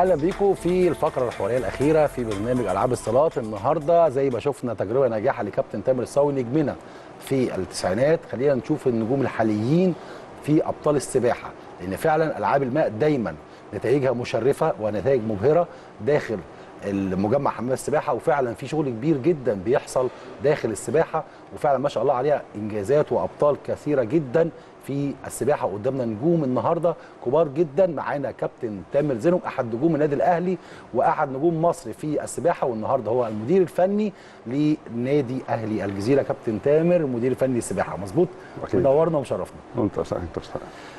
اهلا بيكم في الفقره الحواريه الاخيره في برنامج العاب الصالات النهارده زي ما شفنا تجربه ناجحه لكابتن تامر الصاوي نجمنا في التسعينات خلينا نشوف النجوم الحاليين في ابطال السباحه لان فعلا العاب الماء دايما نتائجها مشرفه ونتائج مبهره داخل المجمع حمام السباحه وفعلا في شغل كبير جدا بيحصل داخل السباحه وفعلا ما شاء الله عليها انجازات وابطال كثيره جدا في السباحه قدامنا نجوم النهارده كبار جدا معانا كابتن تامر زينب احد نجوم النادي الاهلي واحد نجوم مصر في السباحه والنهارده هو المدير الفني لنادي اهلي الجزيره كابتن تامر مدير الفني للسباحه مظبوط أكيد. منورنا ومشرفنا انت صح انت صح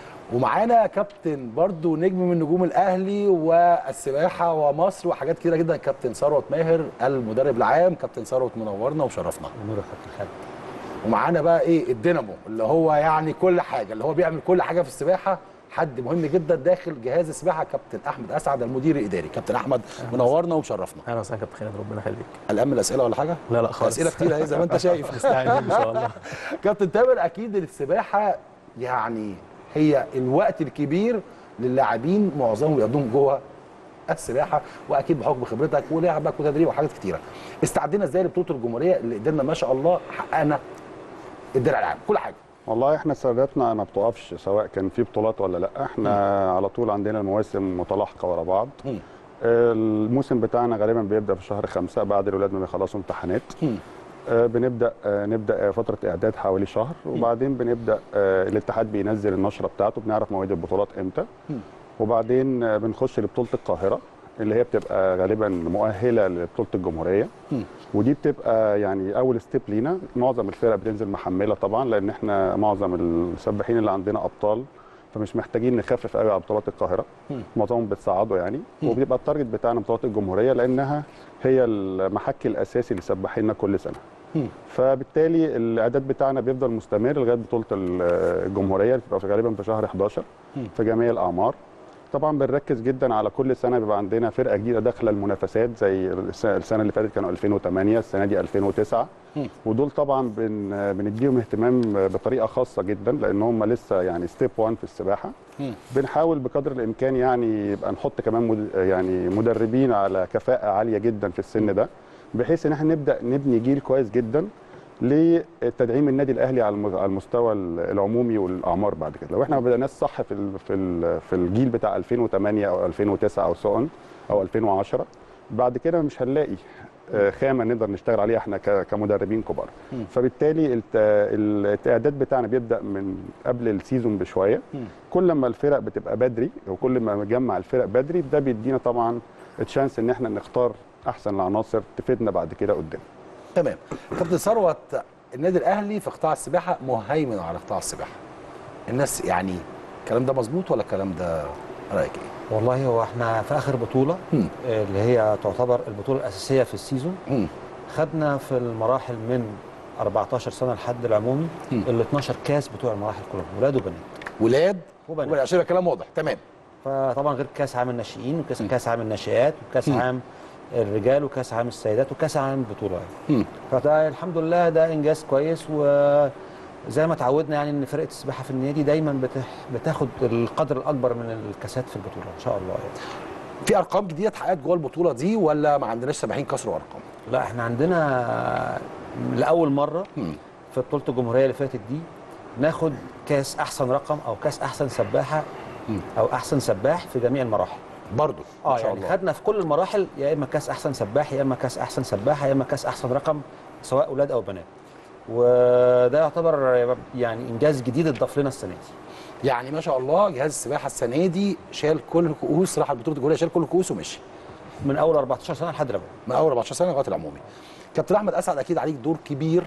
ومعانا كابتن برضو نجم من نجوم الاهلي والسباحه ومصر وحاجات كتيره جدا كابتن ثروت ماهر المدرب العام كابتن ثروت منورنا وشرفنا نور كابتن خالد ومعانا بقى ايه الدينامو اللي هو يعني كل حاجه اللي هو بيعمل كل حاجه في السباحه حد مهم جدا داخل جهاز السباحه كابتن احمد اسعد المدير الاداري كابتن احمد منورنا ومشرفنا اهلا وسهلا كابتن خالد ربنا يخليك الام الاسئله ولا حاجه لا لا خالص اسئله كتير اهي زي ما انت شايف مستعدين ان شاء الله كابتن تامر اكيد السباحه يعني هي الوقت الكبير للاعبين معظمهم بيقضوهم جوه السباحه واكيد بحكم خبرتك ولعبك وتدريب وحاجات كتيره استعدينا ازاي لبطوله الجمهوريه اللي قدرنا ما شاء الله حققنا الدرع العام كل حاجه والله احنا سردتنا ما بتقفش سواء كان في بطولات ولا لا احنا على طول عندنا المواسم متلاحقه ورا بعض مم. الموسم بتاعنا غالبا بيبدا في شهر خمسة بعد الولاد ما بيخلصوا امتحانات مم. آه، بنبدا آه، نبدا آه، فتره اعداد حوالي شهر وبعدين بنبدا آه، الاتحاد بينزل النشره بتاعته بنعرف مواعيد البطولات امتى مم. وبعدين آه، بنخش لبطوله القاهره اللي هي بتبقى غالبا مؤهله لبطوله الجمهوريه مم. ودي بتبقى يعني اول ستيب لينا معظم الفرق بتنزل محمله طبعا لان احنا معظم السباحين اللي عندنا ابطال فمش محتاجين نخفف قوي على بطولات القاهره مم. معظمهم بتصعدوا يعني مم. وبيبقى التارجت بتاعنا بطولات الجمهوريه لانها هي المحك الاساسي لسباحيننا كل سنه مم. فبالتالي الاعداد بتاعنا بيفضل مستمر لغايه بطوله الجمهوريه اللي بتبقى غالبا في شهر 11 مم. في جميع الاعمار طبعا بنركز جدا على كل سنه بيبقى عندنا فرقه جديده داخله المنافسات زي الس- السنه اللي فاتت كانوا 2008 السنه دي 2009 مم. ودول طبعا بن بنديهم اهتمام بطريقه خاصه جدا لان هم لسه يعني ستيب 1 في السباحه مم. بنحاول بقدر الامكان يعني يبقى نحط كمان مد... يعني مدربين على كفاءه عاليه جدا في السن ده بحيث ان احنا نبدا نبني جيل كويس جدا لتدعيم النادي الاهلي على الم- على المستوى العمومي والاعمار بعد كده لو احنا ما بدأناش صح في ال... في ال... في الجيل بتاع 2008 او 2009 او سو او 2010 بعد كده مش هنلاقي آه، خامه نقدر نشتغل عليها احنا ك- كمدربين كبار مم. فبالتالي الت- الاعداد بتاعنا بيبدا من قبل السيزون بشويه مم. كل ما الفرق بتبقى بدري وكل ما نجمع الفرق بدري ده بيدينا طبعا تشانس ان احنا نختار احسن العناصر تفيدنا بعد كده قدام تمام كابتن ثروت النادي الاهلي في قطاع السباحه مهيمن على قطاع السباحه الناس يعني الكلام ده مظبوط ولا الكلام ده رايك ايه والله هو احنا في اخر بطوله مم. آه، اللي هي تعتبر البطوله الاساسيه في السيزون مم. خدنا في المراحل من 14 سنه لحد العمومي مم. ال 12 كاس بتوع المراحل كلهم ولاد وبنات ولاد وبنات وبنات عشان يبقى كلام واضح تمام فطبعا غير كاس عام الناشئين وكاس مم. كاس عام الناشئات وكاس مم. عام الرجال وكاس عام السيدات وكاس عام البطوله يعني مم. فده الحمد لله ده انجاز كويس وزي ما تعودنا يعني ان فرقه السباحه في النادي دايما بتح... بتاخد القدر الاكبر من الكاسات في البطوله ان شاء الله يعني. في ارقام جديده اتحققت جوه البطوله دي ولا ما عندناش سباحين كسروا ارقام لا احنا عندنا لاول مره مم. في بطوله الجمهوريه اللي فاتت دي ناخد كاس احسن رقم او كاس احسن سباحه مم. او احسن سباح في جميع المراحل برضه اه ما شاء يعني الله خدنا في كل المراحل يا اما كاس احسن سباح يا اما كاس احسن سباحه يا اما كاس احسن رقم سواء اولاد او بنات وده يعتبر يعني انجاز جديد اتضاف لنا السنه دي يعني ما شاء الله جهاز السباحه السنه دي شال كل الكؤوس راح بطوله الجمهوريه شال كل الكؤوس ومشي من اول 14 سنه لحد العموم من اول 14 سنه لغايه العمومي كابتن احمد اسعد اكيد عليك دور كبير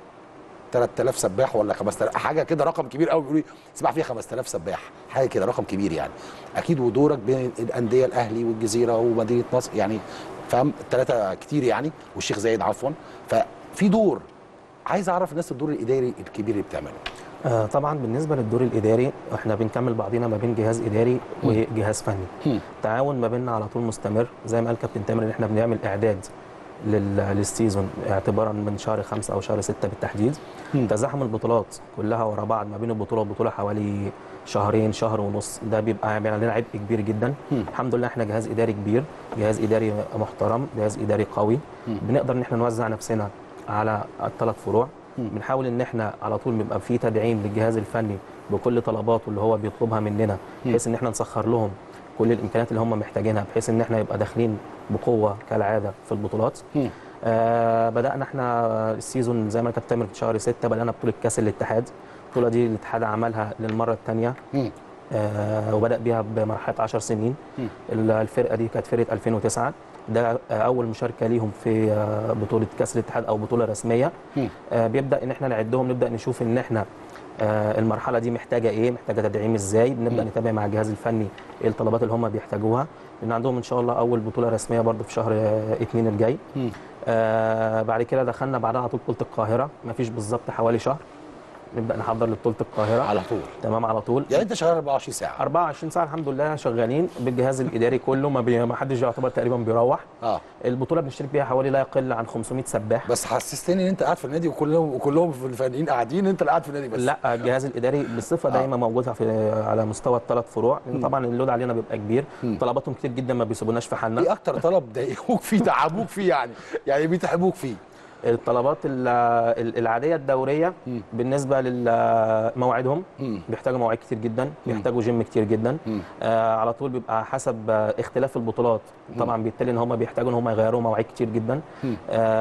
3000 سباح ولا 5000 حاجه كده رقم كبير قوي بيقولوا لي سباح فيها 5000 سباح حاجه كده رقم كبير يعني اكيد ودورك بين الانديه الاهلي والجزيره ومدينه نصر يعني فاهم الثلاثه كتير يعني والشيخ زايد عفوا ففي دور عايز اعرف الناس الدور الاداري الكبير اللي بتعمله آه، طبعا بالنسبه للدور الاداري احنا بنكمل بعضينا ما بين جهاز اداري وجهاز فني مم. تعاون ما بيننا على طول مستمر زي ما قال كابتن تامر ان احنا بنعمل اعداد لل- للسيزون اعتبارا من شهر خمسة او شهر ستة بالتحديد مم. تزاحم البطولات كلها ورا بعض ما بين البطوله والبطوله حوالي شهرين شهر ونص ده بيبقى بيعمل لنا عبء كبير جدا مم. الحمد لله احنا جهاز اداري كبير جهاز اداري محترم جهاز اداري قوي مم. بنقدر ان احنا نوزع نفسنا على الثلاث فروع مم. بنحاول ان احنا على طول بيبقى في تدعيم للجهاز الفني بكل طلباته اللي هو بيطلبها مننا مم. بحيث ان احنا نسخر لهم كل الامكانيات اللي هم محتاجينها بحيث ان احنا يبقى داخلين بقوه كالعاده في البطولات مم. آه بدانا احنا السيزون زي ما كابتن تامر في شهر 6 بدانا بطوله كاس الاتحاد البطوله دي الاتحاد عملها للمره الثانيه مم. آه وبدا بيها بمرحله 10 سنين مم. ال- الفرقه دي كانت فرقه 2009 ده آه، اول مشاركه ليهم في آه، بطوله كاس الاتحاد او بطوله رسميه مم. آه، بيبدا ان احنا نعدهم نبدا نشوف ان احنا آه، المرحله دي محتاجه ايه محتاجه تدعيم ازاي بنبدا مم. نتابع مع الجهاز الفني ايه الطلبات اللي هم بيحتاجوها لان عندهم ان شاء الله اول بطوله رسميه برضه في شهر آه، اتنين الجاي مم. آه بعد كده دخلنا بعدها على طول بطوله القاهره مفيش بالظبط حوالي شهر نبدا نحضر لبطوله القاهره على طول تمام على طول يعني انت شغال 24 ساعه 24 ساعه الحمد لله شغالين بالجهاز الاداري كله ما, بي... ما حدش يعتبر تقريبا بيروح اه البطوله بنشترك بيها حوالي لا يقل عن 500 سباح بس حسستني ان انت قاعد في النادي وكلهم وكلهم في الفنانين قاعدين انت اللي قاعد في النادي بس لا الجهاز الاداري بصفه آه. دايما موجود في على مستوى الثلاث فروع لان مم. طبعا اللود علينا بيبقى كبير مم. طلباتهم كتير جدا ما بيسيبوناش في حالنا ايه اكتر طلب ضايقوك فيه تعبوك فيه يعني يعني بيتعبوك فيه الطلبات ال- ال- العاديه الدوريه مم. بالنسبه لمواعيدهم مم. بيحتاجوا مواعيد كتير جدا بيحتاجوا جيم كتير جدا مم. آه على طول بيبقى حسب آه، اختلاف البطولات طبعا بالتالي ان هم بيحتاجوا ان هم يغيروا مواعيد كتير جدا مم.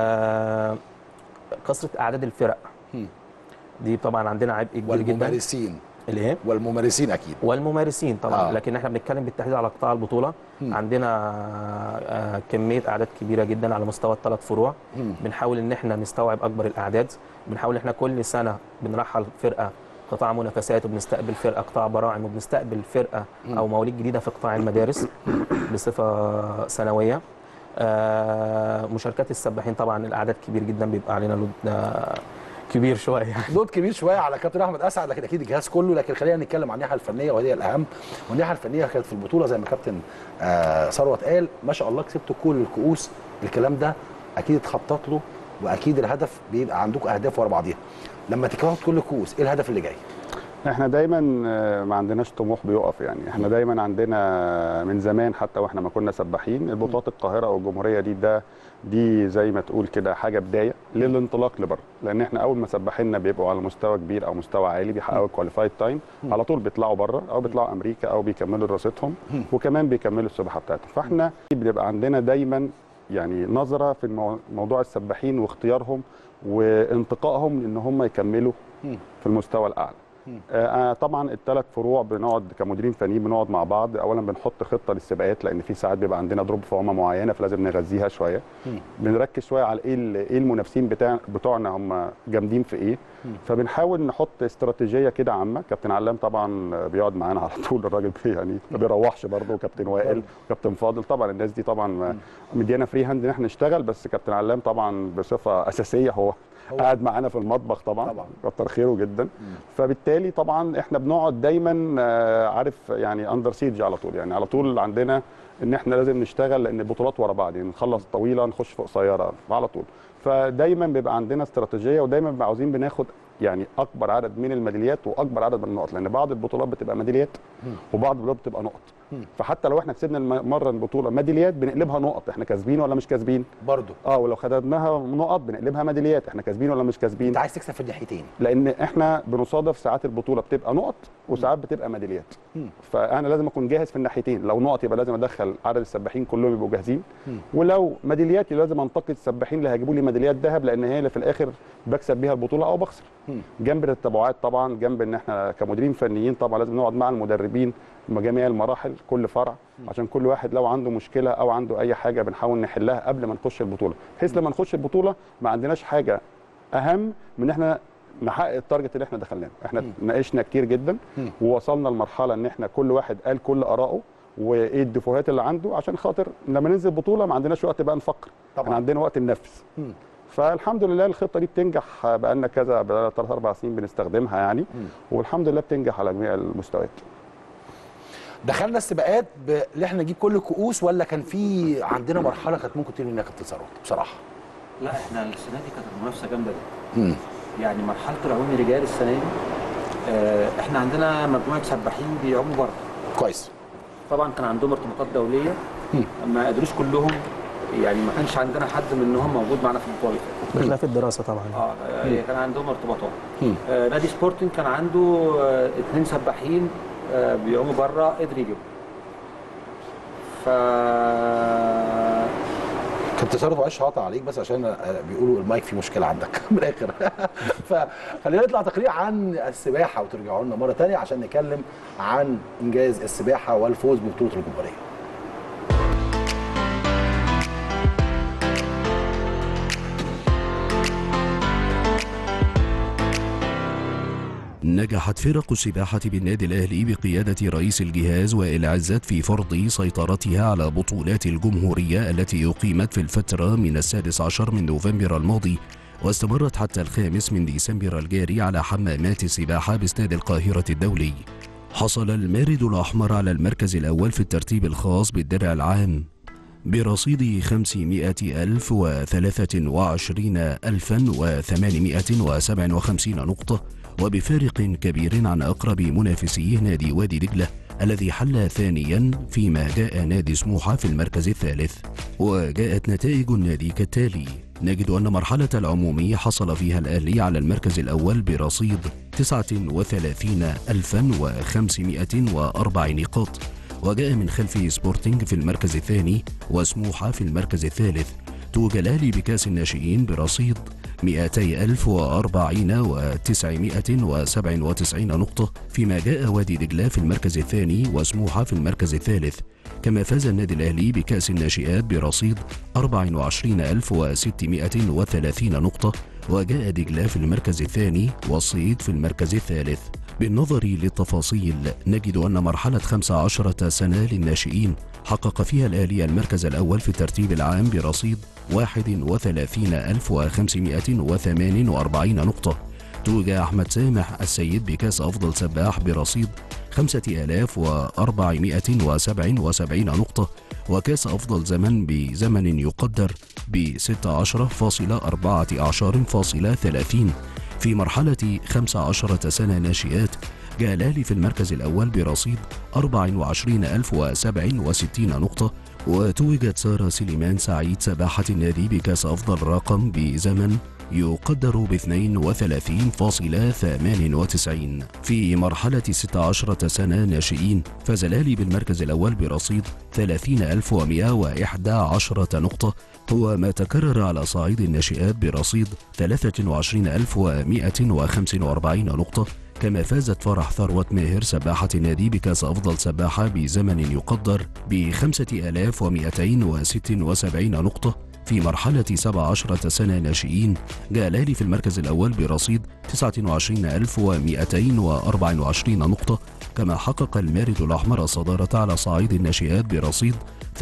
آه كثره اعداد الفرق مم. دي طبعا عندنا عبء كبير جدا والممارسين الايه والممارسين اكيد والممارسين طبعا آه. آه. لكن احنا بنتكلم بالتحديد على قطاع البطوله مم. عندنا آه كميه اعداد كبيره جدا على مستوى الثلاث فروع مم. بنحاول ان احنا نستوعب اكبر الاعداد بنحاول ان احنا كل سنه بنرحل فرقه قطاع منافسات وبنستقبل فرقه قطاع براعم وبنستقبل فرقه او مواليد جديده في قطاع المدارس بصفه سنويه آه مشاركات السباحين طبعا الاعداد كبير جدا بيبقى علينا لود آه، كبير شويه يعني لود كبير شويه على كابتن احمد اسعد لكن اكيد الجهاز كله لكن خلينا نتكلم عن الناحيه الفنيه وهي الاهم والناحيه الفنيه كانت في البطوله زي ما كابتن آه ثروت قال ما شاء الله كسبتوا كل الكؤوس الكلام ده اكيد اتخطط له واكيد الهدف بيبقى عندكم اهداف ورا بعضيها لما تكسبوا كل الكؤوس ايه الهدف اللي جاي؟ احنا دايما آه، ما عندناش طموح بيقف يعني احنا دايما عندنا من زمان حتى واحنا ما كنا سباحين البطولات القاهره او الجمهوريه دي ده دي زي ما تقول كده حاجه بدايه للانطلاق لبره لان احنا اول ما سباحيننا بيبقوا على مستوى كبير او مستوى عالي بيحققوا كواليفايد تايم على طول بيطلعوا بره او بيطلعوا امريكا او بيكملوا دراستهم وكمان بيكملوا السباحه بتاعتهم فاحنا بيبقى عندنا دايما يعني نظره في المو- موضوع السباحين واختيارهم وانتقائهم ان هم يكملوا في المستوى الاعلى آه طبعا الثلاث فروع بنقعد كمديرين فنيين بنقعد مع بعض اولا بنحط خطه للسباقات لان في ساعات بيبقى عندنا دروب فورمه معينه فلازم نغذيها شويه بنركز شويه على ايه ال- ايه المنافسين بتاع بتوعنا هم جامدين في ايه فبنحاول نحط استراتيجيه كده عامه كابتن علام طبعا بيقعد معانا على طول الراجل بي- يعني ما بيروحش برضه كابتن وائل كابتن فاضل طبعا الناس دي طبعا مديانا فري هاند ان احنا نشتغل بس كابتن علام طبعا بصفه اساسيه هو هو- قاعد معانا في المطبخ طبعا طبعا. كتر خيره جدا فبالتالي طبعا احنا بنقعد دايما آه، عارف يعني اندر سيج على طول يعني على طول عندنا ان احنا لازم نشتغل لان البطولات ورا بعض يعني نخلص طويله نخش في قصيره على طول فدايما بيبقى عندنا استراتيجيه ودايما بنبقى عاوزين بناخد يعني اكبر عدد من الميداليات واكبر عدد من النقط لان بعض البطولات بتبقى ميداليات وبعض البطولات بتبقى نقط فحتى لو احنا كسبنا الم- مره البطوله ميداليات بنقلبها نقط احنا كاسبين ولا مش كاسبين برضه اه ولو خدناها نقط بنقلبها ميداليات احنا كاسبين ولا مش كاسبين انت عايز تكسب في الناحيتين لان احنا بنصادف ساعات البطوله بتبقى نقط وساعات بتبقى ميداليات فانا لازم اكون جاهز في الناحيتين لو نقط يبقى لازم ادخل عدد السباحين كلهم يبقوا جاهزين ولو ميداليات يبقى لازم انتقد السباحين اللي هيجيبوا لي ميداليات ذهب لان هي اللي في الاخر بكسب بيها البطوله او بخسر جنب التبعات طبعا جنب ان احنا كمديرين فنيين طبعا لازم نقعد مع المدربين جميع المراحل كل فرع عشان كل واحد لو عنده مشكله او عنده اي حاجه بنحاول نحلها قبل ما نخش البطوله بحيث لما نخش البطوله ما عندناش حاجه اهم من ان احنا نحقق التارجت اللي احنا دخلناه احنا ناقشنا كتير جدا ووصلنا لمرحله ان احنا كل واحد قال كل ارائه وايه الدفوهات اللي عنده عشان خاطر لما ننزل بطوله ما عندناش وقت بقى نفكر طبعاً. احنا عندنا وقت ننفذ فالحمد لله الخطه دي بتنجح بقى لنا كذا بقى ثلاث اربع سنين بنستخدمها يعني والحمد لله بتنجح على جميع المستويات دخلنا السباقات ب- اللي احنا نجيب كل الكؤوس ولا كان في عندنا مرحله كانت ممكن تقول انها كانت انتصارات بصراحه لا احنا السنه دي كانت المنافسه جامده جدا امم يعني مرحله العوم رجال السنه دي آه، احنا عندنا مجموعه سباحين بيعوموا بره كويس طبعا كان عندهم ارتباطات دوليه مم. ما قدروش كلهم يعني ما كانش عندنا حد منهم موجود معانا في البطوله اللي فاتت. بخلاف الدراسه طبعا اه آه، كان عندهم ارتباطات مم. آه نادي سبورتنج كان عنده آه اثنين سباحين آه بيعوموا بره قدر يجيبوا ف كنت تصرف معلش هقطع عليك بس عشان آه، بيقولوا المايك فيه مشكله عندك من الاخر فخلينا نطلع تقرير عن السباحه وترجعوا لنا مره ثانيه عشان نتكلم عن انجاز السباحه والفوز ببطوله الجمهوريه نجحت فرق السباحة بالنادي الأهلي بقيادة رئيس الجهاز وائل عزت في فرض سيطرتها على بطولات الجمهورية التي أقيمت في الفترة من السادس عشر من نوفمبر الماضي واستمرت حتى الخامس من ديسمبر الجاري على حمامات السباحة باستاد القاهرة الدولي حصل المارد الأحمر على المركز الأول في الترتيب الخاص بالدرع العام برصيد خمسمائة ألف وثلاثة وعشرين ألفا وثمانمائة وسبع وخمسين نقطة وبفارق كبير عن أقرب منافسيه نادي وادي دجلة الذي حل ثانيا فيما جاء نادي سموحة في المركز الثالث وجاءت نتائج النادي كالتالي نجد أن مرحلة العمومي حصل فيها الأهلي على المركز الأول برصيد 39504 نقاط وجاء من خلفه سبورتنج في المركز الثاني وسموحة في المركز الثالث توج الأهلي بكأس الناشئين برصيد 240 و997 نقطة فيما جاء وادي دجلة في المركز الثاني وسموحة في المركز الثالث كما فاز النادي الأهلي بكأس الناشئات برصيد 24630 نقطة وجاء دجلة في المركز الثاني والصيد في المركز الثالث بالنظر للتفاصيل نجد أن مرحلة 15 سنة للناشئين حقق فيها الأهلي المركز الأول في الترتيب العام برصيد 31548 نقطة توج أحمد سامح السيد بكاس أفضل سباح برصيد 5477 نقطة وكاس أفضل زمن بزمن يقدر ب 16.14.30 في مرحلة 15 سنة ناشئات جاء الأهلي في المركز الأول برصيد 24067 نقطة وتوجت سارة سليمان سعيد سباحة النادي بكاس أفضل رقم بزمن يقدر ب 32.98 في مرحلة 16 سنة ناشئين فاز الأهلي بالمركز الأول برصيد 30111 نقطة هو ما تكرر على صعيد الناشئات برصيد 23145 نقطة كما فازت فرح ثروة ماهر سباحة النادي بكاس أفضل سباحة بزمن يقدر ب 5276 نقطة في مرحلة 17 سنة ناشئين جاء الأهلي في المركز الأول برصيد 29224 نقطة كما حقق المارد الأحمر الصدارة على صعيد الناشئات برصيد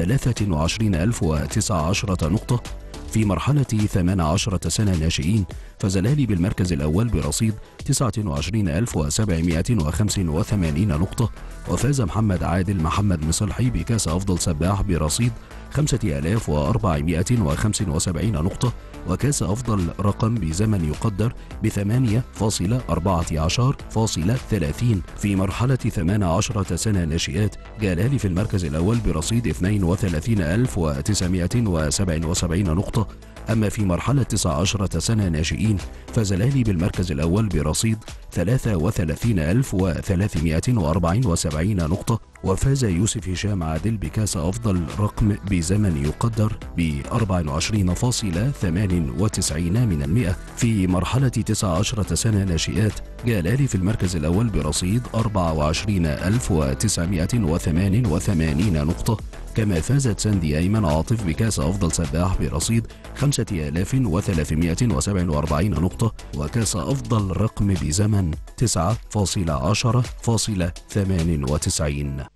23019 نقطة في مرحلة 18 سنة ناشئين فاز الأهلي بالمركز الأول برصيد 29785 نقطة وفاز محمد عادل محمد مصلحي بكاس أفضل سباح برصيد 5475 نقطة وكاس أفضل رقم بزمن يقدر ب 8.14.30 في مرحلة 18 سنة ناشئات جاء الأهلي في المركز الأول برصيد 32977 نقطة أما في مرحلة 19 سنة ناشئين فاز الأهلي بالمركز الأول برصيد 33374 نقطة وفاز يوسف هشام عادل بكاس أفضل رقم بزمن يقدر ب 24.98 من المئة في مرحلة 19 سنة ناشئات جاء الأهلي في المركز الأول برصيد 24988 نقطة كما فازت ساندي أيمن عاطف بكاس أفضل سباح برصيد 5347 نقطة وكاس أفضل رقم بزمن 9.10.98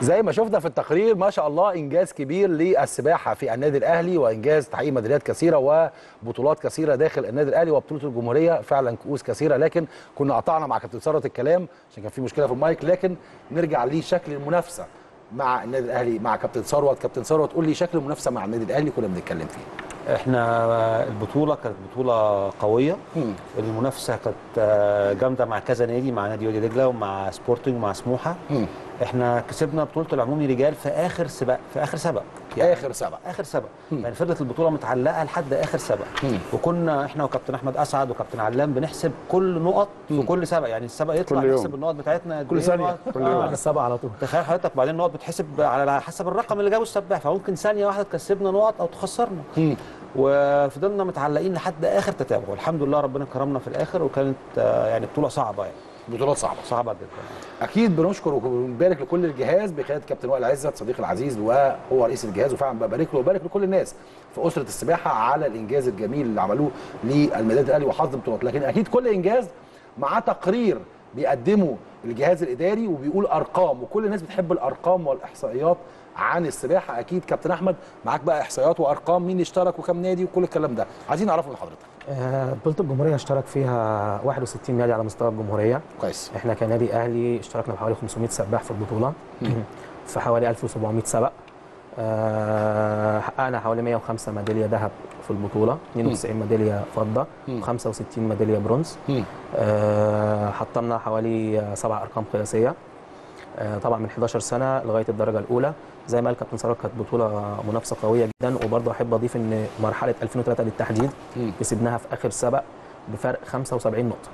زي ما شفنا في التقرير ما شاء الله انجاز كبير للسباحه في النادي الاهلي وانجاز تحقيق ميداليات كثيره وبطولات كثيره داخل النادي الاهلي وبطوله الجمهوريه فعلا كؤوس كثيره لكن كنا قطعنا مع كابتن ثروت الكلام عشان كان في مشكله في المايك لكن نرجع لشكل المنافسه مع النادي الاهلي مع كابتن ثروت كابتن ثروت قول لي شكل المنافسه مع النادي الاهلي كنا بنتكلم فيه احنا البطوله كانت بطوله قويه مم. المنافسه كانت آه، جامده مع كذا نادي مع نادي وادي دجله ومع سبورتنج ومع سموحه مم. احنا كسبنا بطوله العمومي رجال في اخر سباق في اخر سبق اخر سبق اخر سبق يعني فضلت البطوله متعلقه لحد اخر سبق مم. وكنا احنا وكابتن احمد اسعد وكابتن علام بنحسب كل نقط في مم. كل سبق يعني السبق يطلع كل يوم. نحسب النقط بتاعتنا قد كل إيه ثانية. نقط. كل يوم. آه. السبعه على طول تخيل حضرتك بعدين النقط بتحسب على حسب الرقم اللي جابه السباح فممكن ثانيه واحده تكسبنا نقط او تخسرنا مم. وفضلنا متعلقين لحد اخر تتابع والحمد لله ربنا كرمنا في الاخر وكانت آه، يعني بطوله صعبه يعني بطولات صعبه صعبه جدا اكيد بنشكر وبنبارك لكل الجهاز بقياده كابتن وائل عزت صديقي العزيز وهو رئيس الجهاز وفعلا ببارك له وبارك لكل الناس في اسره السباحه على الانجاز الجميل اللي عملوه للميداليات الاهلي وحظ بطولات لكن اكيد كل انجاز معاه تقرير بيقدمه الجهاز الاداري وبيقول ارقام وكل الناس بتحب الارقام والاحصائيات عن السباحه اكيد كابتن احمد معاك بقى احصائيات وارقام مين اشترك وكم نادي وكل الكلام ده عايزين نعرفه من حضرتك آه، بطوله الجمهوريه اشترك فيها 61 نادي على مستوى الجمهوريه كويس احنا كنادي اهلي اشتركنا بحوالي 500 سباح في البطوله في حوالي 1700 سبق آه، حققنا حوالي 105 ميداليه ذهب في البطوله 92 ميداليه فضه مم. و65 ميداليه برونز مم. آه، حطمنا حوالي آه، سبع ارقام قياسيه آه، طبعا من 11 سنه لغايه الدرجه الاولى زي ما قال كابتن ثروت كانت بطوله منافسه قويه جدا وبرضه احب اضيف ان مرحله 2003 بالتحديد مم. كسبناها في اخر سبق بفرق 75 نقطه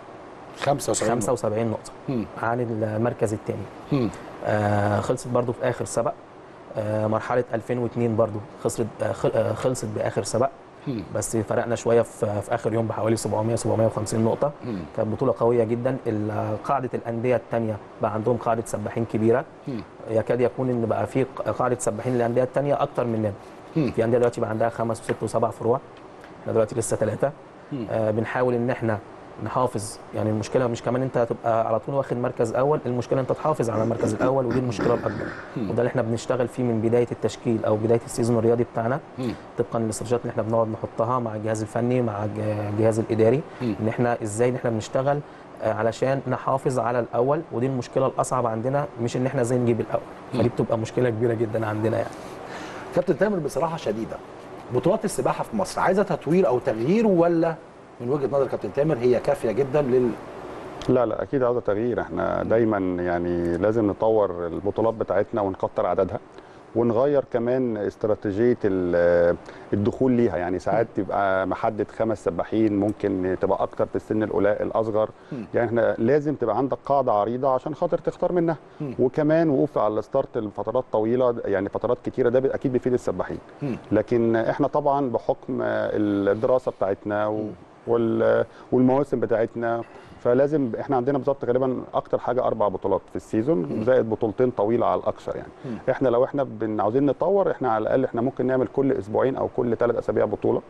75 75 نقطه مم. عن المركز الثاني مم. آه خلصت برضو في اخر سبق آه مرحله 2002 برضو خسرت آه خل- آه خلصت باخر سبق مم. بس فرقنا شويه في, في اخر يوم بحوالي 700 750 نقطه مم. كانت بطوله قويه جدا ال- قاعده الانديه الثانيه بقى عندهم قاعده سباحين كبيره مم. يكاد يكون ان بقى في قاعده سباحين للانديه الثانيه اكتر مننا مم. في انديه دلوقتي بقى عندها خمس وست وسبع فروع احنا دلوقتي لسه ثلاثه مم. آه بنحاول ان احنا نحافظ يعني المشكله مش كمان انت تبقى على طول واخد مركز اول المشكله انت تحافظ على المركز الاول ودي المشكله الاكبر مم. وده اللي احنا بنشتغل فيه من بدايه التشكيل او بدايه السيزون الرياضي بتاعنا مم. طبقا للاستراتيجيات اللي احنا بنقعد نحطها مع الجهاز الفني مع الج- الجهاز الاداري مم. ان احنا ازاي ان احنا بنشتغل آه، علشان نحافظ على الاول ودي المشكله الاصعب عندنا مش ان احنا ازاي نجيب الاول فدي بتبقى مشكله كبيره جدا عندنا يعني كابتن تامر بصراحه شديده بطولات السباحه في مصر عايزه تطوير او تغيير ولا من وجهه نظر كابتن تامر هي كافيه جدا لل لا لا اكيد عاوزه تغيير احنا دايما يعني لازم نطور البطولات بتاعتنا ونكتر عددها ونغير كمان استراتيجيه ال- الدخول ليها يعني ساعات تبقى محدد خمس سباحين ممكن تبقى اكتر في السن الأولا- الاصغر مم. يعني احنا لازم تبقى عندك قاعده عريضه عشان خاطر تختار منها مم. وكمان وقوف على الستارت لفترات طويله يعني فترات كتيره ده اكيد بيفيد السباحين مم. لكن احنا طبعا بحكم الدراسه بتاعتنا و- وال- والمواسم بتاعتنا فلازم احنا عندنا بالظبط غالبا اكتر حاجه اربع بطولات في السيزون زائد بطولتين طويله على الاكثر يعني مم. احنا لو احنا بن- عاوزين نطور احنا على الاقل احنا ممكن نعمل كل اسبوعين او كل ثلاث اسابيع بطوله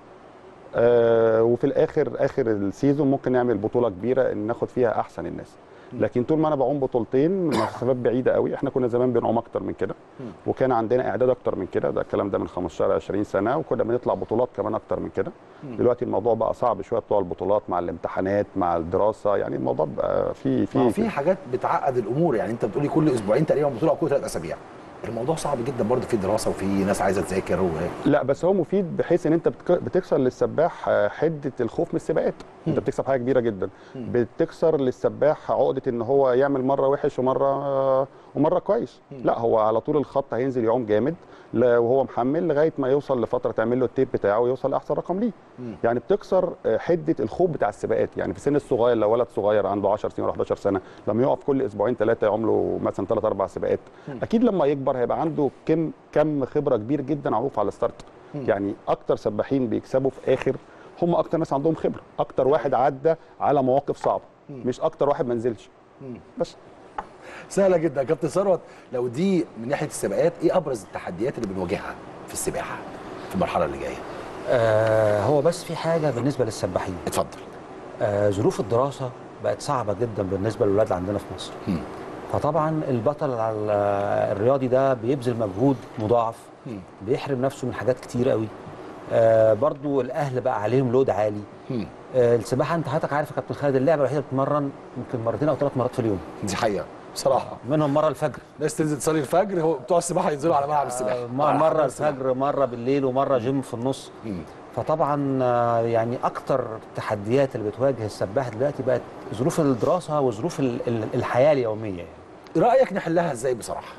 آه وفي الاخر اخر السيزون ممكن نعمل بطوله كبيره ان ناخد فيها احسن الناس لكن طول ما انا بعوم بطولتين من مسافات بعيده قوي احنا كنا زمان بنعوم اكتر من كده وكان عندنا اعداد اكتر من كده ده الكلام ده من 15 20 سنه وكنا بنطلع بطولات كمان اكتر من كده دلوقتي الموضوع بقى صعب شويه بتوع البطولات مع الامتحانات مع الدراسه يعني الموضوع بقى في ما هو في في حاجات بتعقد الامور يعني انت بتقولي كل اسبوعين تقريبا بطوله او كل ثلاث اسابيع الموضوع صعب جدا برضه في دراسه وفي ناس عايزه تذاكر و... لا بس هو مفيد بحيث ان انت بتك- بتكسر للسباح آه، حده الخوف من السباقات انت بتكسب حاجه كبيره جدا بتكسر للسباح عقده ان هو يعمل مره وحش ومره آه، ومره كويس لا هو على طول الخط هينزل يعوم جامد لا- وهو محمل لغايه ما يوصل لفتره تعمل له التيب بتاعه ويوصل لاحسن رقم ليه يعني بتكسر آه، حده الخوف بتاع السباقات يعني في السن الصغير لو ولد صغير عنده 10 سنين ولا 11 سنه لما يقف كل اسبوعين ثلاثه يعوم له مثلا ثلاث اربع سباقات اكيد لما يكبر هيبقى عنده كم كم خبره كبير جدا معروف على الستارت يعني اكتر سباحين بيكسبوا في اخر هم اكتر ناس عندهم خبره اكتر واحد عدى على مواقف صعبه مش اكتر واحد ما نزلش بس سهله جدا كابتن ثروت لو دي من ناحيه السباقات ايه ابرز التحديات اللي بنواجهها في السباحه في المرحله اللي جايه آه هو بس في حاجه بالنسبه للسباحين اتفضل آه ظروف الدراسه بقت صعبه جدا بالنسبه للولاد اللي عندنا في مصر مم. فطبعا البطل على الرياضي ده بيبذل مجهود مضاعف مم. بيحرم نفسه من حاجات كتير قوي آه برضو الاهل بقى عليهم لود عالي مم. آه السباحه انت حضرتك عارف يا كابتن خالد اللعبه الوحيده بتتمرن يمكن مرتين او ثلاث مرات في اليوم دي حقيقه بصراحه منهم مره الفجر ناس تنزل تصلي الفجر هو بتوع السباحه ينزلوا على ملعب السباحه آه، م- مره الفجر مره بالليل ومره جيم في النص مم. فطبعا آه، يعني اكتر التحديات اللي بتواجه السباح دلوقتي بقت ظروف الدراسه وظروف ال- ال- الحياه اليوميه يعني رايك نحلها ازاي بصراحه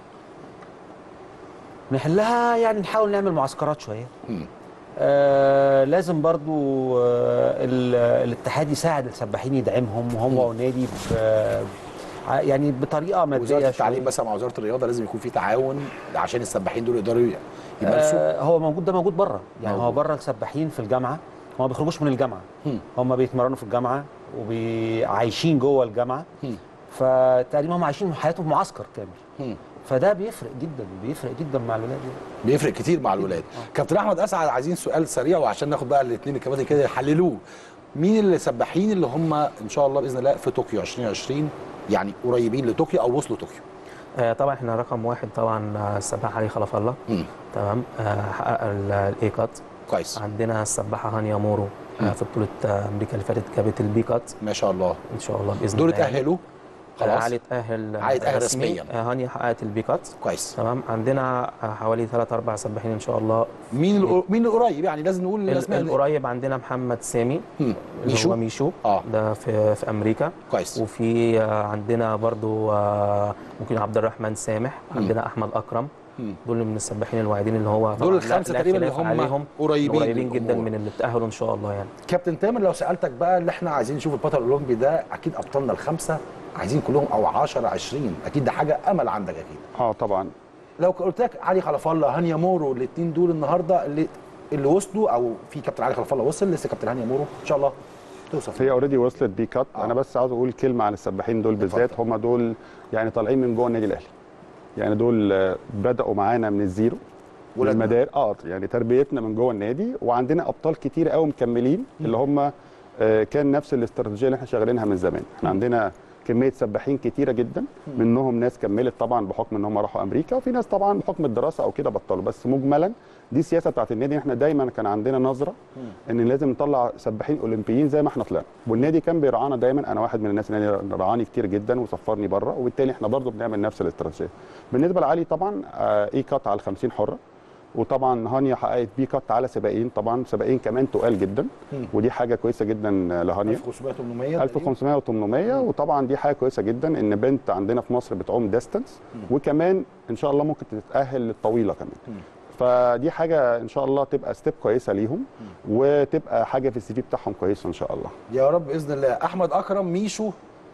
نحلها يعني نحاول نعمل معسكرات شويه مم. آه لازم برضو آه ال- الاتحاد يساعد السباحين يدعمهم وهو والنادي ب- ع- يعني بطريقه ماديه وزاره التعليم شوية. مثلا مع وزاره الرياضه لازم يكون في تعاون عشان السباحين دول يقدروا يمارسوا آه هو موجود ده موجود بره يعني هو موجود. بره السباحين في الجامعه هم ما بيخرجوش من الجامعه مم. هم بيتمرنوا في الجامعه وعايشين جوه الجامعه مم. فتقريبا هم عايشين حياتهم في معسكر كامل مم. فده بيفرق جدا بيفرق جدا مع الولاد يعني. بيفرق كتير مع الولاد كابتن احمد اسعد عايزين سؤال سريع وعشان ناخد بقى الاثنين الكباتن كده يحللوه مين السباحين اللي هم ان شاء الله باذن الله في طوكيو 2020 يعني قريبين لطوكيو او وصلوا طوكيو آه، طبعا احنا رقم واحد طبعا آه، السباح علي خلف الله مم. تمام آه، حقق الاي كات كويس عندنا السباحه هانيا مورو آه، مم. في بطوله آه، امريكا اللي فاتت جابت البي كات ما شاء الله ان شاء الله باذن دول الله يعني. اتاهلوا آه، خلاص علي اتاهل علي اتأهل رسمي. رسمياً. آه، هانيا حققت البي كات كويس تمام عندنا آه، حوالي ثلاث اربع سباحين ان شاء الله مين القر- مين القريب يعني لازم نقول ال- الاسماء اللي- القريب عندنا محمد سامي مم. اللي ميشو هو ميشو اه ده في في امريكا كويس وفي آه، عندنا برضو آه، ممكن عبد الرحمن سامح مم. عندنا احمد اكرم مم. دول من السباحين الواعدين اللي هو دول طبعاً لا- الخمسه لا تقريبا اللي خلاف هم عليهم قريبين قريبين جدا للجمهور. من اللي اتاهلوا ان شاء الله يعني كابتن تامر لو سالتك بقى اللي احنا عايزين نشوف البطل الاولمبي ده اكيد ابطالنا الخمسه عايزين كلهم او 10 20 اكيد ده حاجه امل عندك اكيد اه طبعا لو قلت لك علي خلف الله هانيا مورو الاثنين دول النهارده اللي اللي وصلوا او في كابتن علي خلف الله وصل لسه كابتن هانيا مورو ان شاء الله توصل هي اوريدي وصلت بي كات آه. انا بس عاوز اقول كلمه عن السباحين دول بالذات اتفضل. هم دول يعني طالعين من جوه النادي الاهلي يعني دول آه، بداوا معانا من الزيرو ولادنا. والمدار اه يعني تربيتنا من جوه النادي وعندنا ابطال كتير قوي مكملين اللي هم آه، كان نفس الاستراتيجيه اللي احنا شغالينها من زمان احنا عندنا كميه سباحين كتيره جدا منهم ناس كملت طبعا بحكم ان هم راحوا امريكا وفي ناس طبعا بحكم الدراسه او كده بطلوا بس مجملا دي السياسه بتاعت النادي احنا دايما كان عندنا نظره ان لازم نطلع سباحين اولمبيين زي ما احنا طلعنا والنادي كان بيرعانا دايما انا واحد من الناس اللي رعاني كتير جدا وسفرني بره وبالتالي احنا برضو بنعمل نفس الاستراتيجيه بالنسبه لعلي طبعا آه، اي كات على ال 50 حره وطبعا هانيا حققت بي كات على سباقين طبعا سباقين كمان تقال جدا مم. ودي حاجه كويسه جدا لهانيا 1500 800 1500 و800 وطبعا دي حاجه كويسه جدا ان بنت عندنا في مصر بتعوم ديستنس وكمان ان شاء الله ممكن تتاهل للطويله كمان فدي حاجه ان شاء الله تبقى ستيب كويسه ليهم وتبقى حاجه في السي في بتاعهم كويسه ان شاء الله يا رب باذن الله احمد اكرم ميشو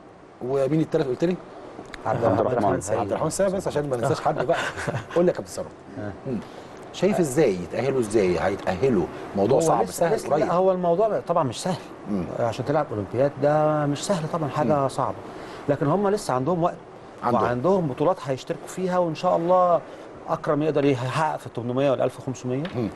ومين الثالث قلت لي؟ عبد الرحمن سعيد. عبد الرحمن سامي بس عشان ما ننساش حد بقى قول لي يا كابتن ثروت مم. شايف ازاي يتاهلوا ازاي هيتاهلوا موضوع هو صعب لسه- سهل لسه- قريب لا هو الموضوع طبعا مش سهل مم. عشان تلعب اولمبياد ده مش سهل طبعا حاجه صعبه لكن هم لسه عندهم وقت عندهم. وعندهم بطولات هيشتركوا فيها وان شاء الله اكرم يقدر يحقق في ال 800 وال 1500 مم.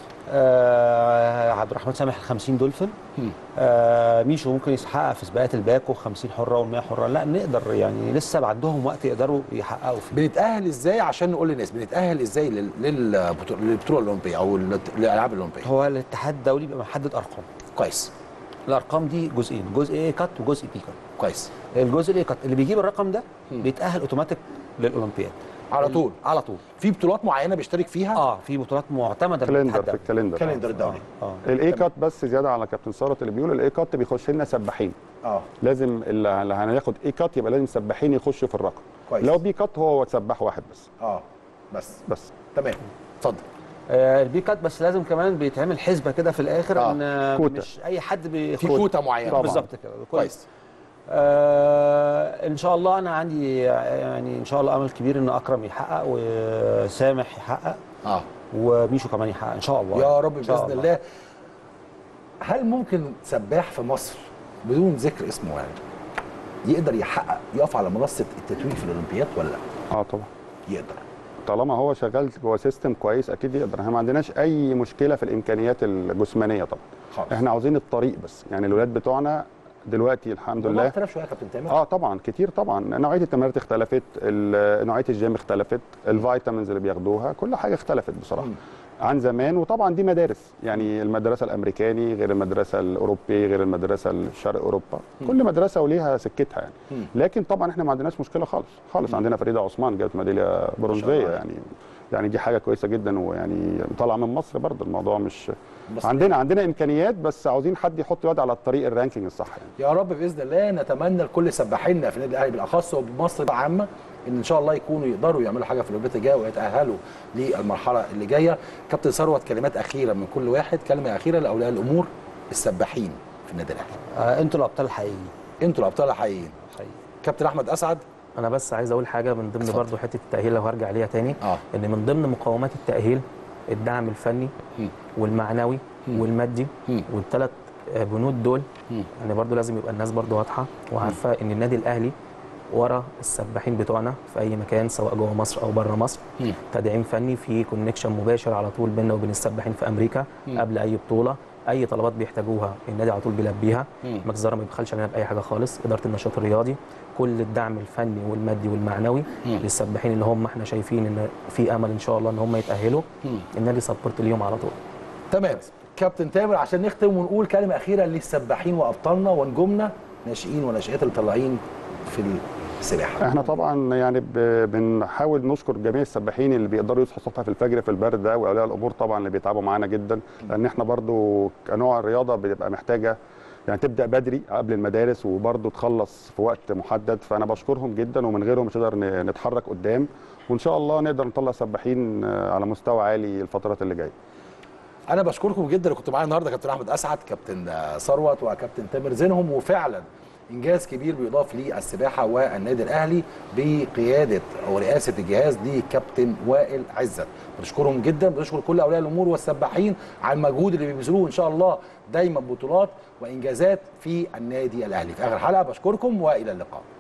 آه عبد الرحمن سامح ال 50 دولفين مم. آه ميشو ممكن يحقق في سباقات الباكو 50 حره وال 100 حره لا نقدر يعني لسه عندهم وقت يقدروا يحققوا فيه بنتاهل ازاي عشان نقول للناس بنتاهل ازاي لل- للبطو- للبطوله الاولمبيه او للت- للالعاب الاولمبيه هو الاتحاد الدولي بيبقى محدد ارقام كويس الارقام دي جزئين جزء ايه كات وجزء بي كات كويس الجزء الايه كات اللي بيجيب الرقم ده بيتاهل اوتوماتيك للاولمبياد على طول على طول في بطولات معينه بيشترك فيها اه في بطولات معتمده كالندر للاتحاد في الدولي. الكالندر كالندر الدولي اه الاي كات بس زياده على كابتن ثروت اللي بيقول الاي كات بيخش لنا سباحين اه لازم اللي اللي هناخد اي كات يبقى لازم سباحين يخشوا في الرقم كويس. لو بي كات هو سباح واحد بس اه بس بس تمام اتفضل آه، البي كات بس لازم كمان بيتعمل حسبه كده في الاخر آه، ان آه، كوتا. مش اي حد بيخش في كوتا معينه طبعاً. بالظبط كده كويس آه ان شاء الله انا عندي يعني ان شاء الله امل كبير ان اكرم يحقق وسامح يحقق اه وميشو كمان يحقق ان شاء الله يا رب إن شاء باذن الله هل ممكن سباح في مصر بدون ذكر اسمه يعني يقدر يحقق يقف على منصه التتويج في الاولمبياد ولا لا؟ اه طبعا يقدر طالما هو شغال جوه سيستم كويس اكيد يقدر احنا ما عندناش اي مشكله في الامكانيات الجسمانيه طبعا خالص احنا عاوزين الطريق بس يعني الولاد بتوعنا دلوقتي الحمد الموضوع لله اختلف شويه يا كابتن تامر اه طبعا كتير طبعا نوعيه التمرينات اختلفت ال- نوعيه الجيم اختلفت الفيتامينز اللي بياخدوها كل حاجه اختلفت بصراحه مم. عن زمان وطبعا دي مدارس يعني المدرسه الامريكاني غير المدرسه الاوروبي غير المدرسه الشرق اوروبا كل مدرسه وليها سكتها يعني مم. لكن طبعا احنا ما عندناش مشكله خالص خالص عندنا فريده عثمان جابت ميداليه برونزيه الله. يعني يعني دي حاجه كويسه جدا ويعني طالعه من مصر برضه الموضوع مش بس عندنا عندنا امكانيات بس عاوزين حد يحط يد على الطريق الرانكينج الصح يعني يا رب باذن الله نتمنى لكل سباحينا في النادي الاهلي بالاخص وبمصر عامه ان ان شاء الله يكونوا يقدروا يعملوا حاجه في الاولمبياد الجايه ويتاهلوا للمرحله اللي جايه كابتن ثروت كلمات اخيره من كل واحد كلمه اخيره لاولياء الامور السباحين في النادي الاهلي آه انتوا الابطال الحقيقيين انتوا الابطال الحقيقيين حقيقي. كابتن احمد اسعد انا بس عايز اقول حاجه من ضمن اتفضل. برضو حته التاهيل لو هرجع ليها تاني اه ان من ضمن مقومات التاهيل الدعم الفني مم. والمعنوي مم. والمادي مم. والثلاث بنود دول مم. يعني برضو لازم يبقى الناس برضو واضحه وعارفه ان النادي الاهلي ورا السباحين بتوعنا في اي مكان سواء جوه مصر او بره مصر مم. تدعيم فني في كونكشن مباشر على طول بيننا وبين السباحين في امريكا مم. قبل اي بطوله اي طلبات بيحتاجوها النادي على طول بيلبيها مم. مجلس الاداره ما بيبخلش علينا باي حاجه خالص اداره النشاط الرياضي كل الدعم الفني والمادي والمعنوي مم. للسباحين اللي هم احنا شايفين ان في امل ان شاء الله ان هم يتاهلوا مم. النادي سبورت اليوم على طول تمام كابتن تامر عشان نختم ونقول كلمه اخيره للسباحين وابطالنا ونجومنا ناشئين وناشئات اللي طالعين في السباحه احنا طبعا يعني ب- بنحاول نشكر جميع السباحين اللي بيقدروا يصحوا الصبح في الفجر في البرد ده واولياء الامور طبعا اللي بيتعبوا معانا جدا لان احنا برضو كنوع الرياضه بتبقى محتاجه يعني تبدا بدري قبل المدارس وبرضو تخلص في وقت محدد فانا بشكرهم جدا ومن غيرهم مش هنقدر ن- نتحرك قدام وان شاء الله نقدر نطلع سباحين آه، على مستوى عالي الفترات اللي جايه انا بشكركم جدا اللي كنتوا معايا النهارده كابتن احمد اسعد كابتن ثروت وكابتن تامر زينهم وفعلا انجاز كبير بيضاف للسباحه والنادي الاهلي بقياده او رئاسه الجهاز دي كابتن وائل عزت بنشكرهم جدا بنشكر كل اولياء الامور والسباحين على المجهود اللي بيبذلوه ان شاء الله دايما بطولات وانجازات في النادي الاهلي في اخر حلقه بشكركم والى اللقاء